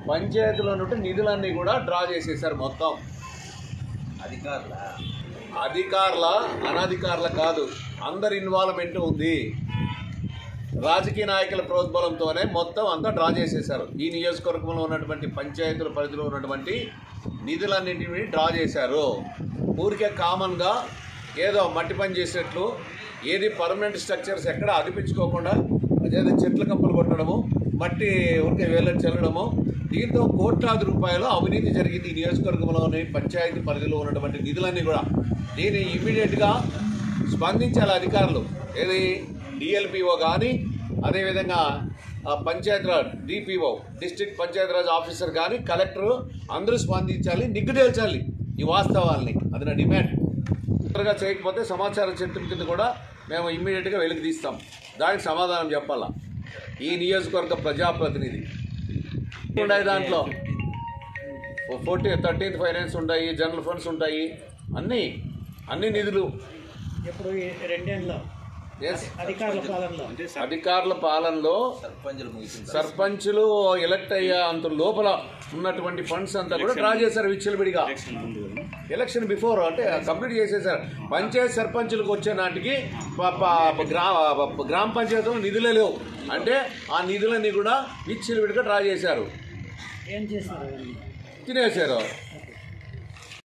పంచాయతీలో నుండి నిధులన్నీ కూడా డ్రా చేసేసారు మొత్తం అధికారుల అధికారుల అనధికారుల కాదు అందరి ఇన్వాల్వ్మెంట్ ఉంది రాజకీయ నాయకుల ప్రోద్బలంతోనే మొత్తం అంతా డ్రా చేసేశారు ఈ నియోజకవర్గంలో ఉన్నటువంటి పంచాయతీల పరిధిలో ఉన్నటువంటి నిధులన్నింటినీ డ్రా చేశారు ఊరికే కామన్గా ఏదో మట్టి పని చేసేట్లు ఏది పర్మనెంట్ స్ట్రక్చర్స్ ఎక్కడ అదిపించుకోకుండా అదేదో చెట్ల కప్పలు కొట్టడము మట్టి ఊరికే వేళ్ళని చల్లడము దీంతో కోట్లాది రూపాయలు అవినీతి జరిగింది ఈ నియోజకవర్గంలోని పంచాయతీ పరిధిలో ఉన్నటువంటి నిధులన్నీ కూడా దీన్ని ఇమీడియట్గా స్పందించాలి అధికారులు ఏది డిఎల్పిఓ కానీ అదేవిధంగా ఆ, Panchayati Raj DPO district Panchayati Raj officer కానీ కలెక్టర్ అందరూ స్పందించాలి నిగ్గు తేల్చాలి ఈ వాస్తవాల్ని అది నా డిమాండ్ తొందరగా చేయకపోతే సమాచారం చట్టం కింద కూడా మేము ఇమ్మీడియట్గా వెలికి తీస్తాం దానికి సమాధానం చెప్పాలా ఈ నియోజకవర్గ ప్రజాప్రతినిధి ఉన్నాయి దాంట్లో ఫోర్టీ థర్టీన్త్ ఫైనాన్స్ ఉంటాయి జనరల్ ఫండ్స్ ఉంటాయి అన్నీ అన్ని నిధులు ఇప్పుడు ఈ రెండేళ్ళలో Yes. అధికారుల పాలనలో అధికారుల పాలనలో సర్పంచులు ముగిసిన సర్పంచులు ఎలక్ట్ అయ్యే అంత లోపల ఉన్నటువంటి ఫండ్స్ అంతా కూడా డ్రా చేశారు విచ్చలవిడిగా ఎలక్షన్ బిఫోర్ అంటే కంప్లీట్ చేసేసారు పంచాయత్ సర్పంచులకు వచ్చే నాటికి ప- ప- గ్రా గ్రామ పంచాయతీలో నిధులే లేవు అంటే ఆ నిధులన్నీ కూడా విచ్చలవిడిగా డ్రా చేశారు ఏం చేస్తారు తినేశారు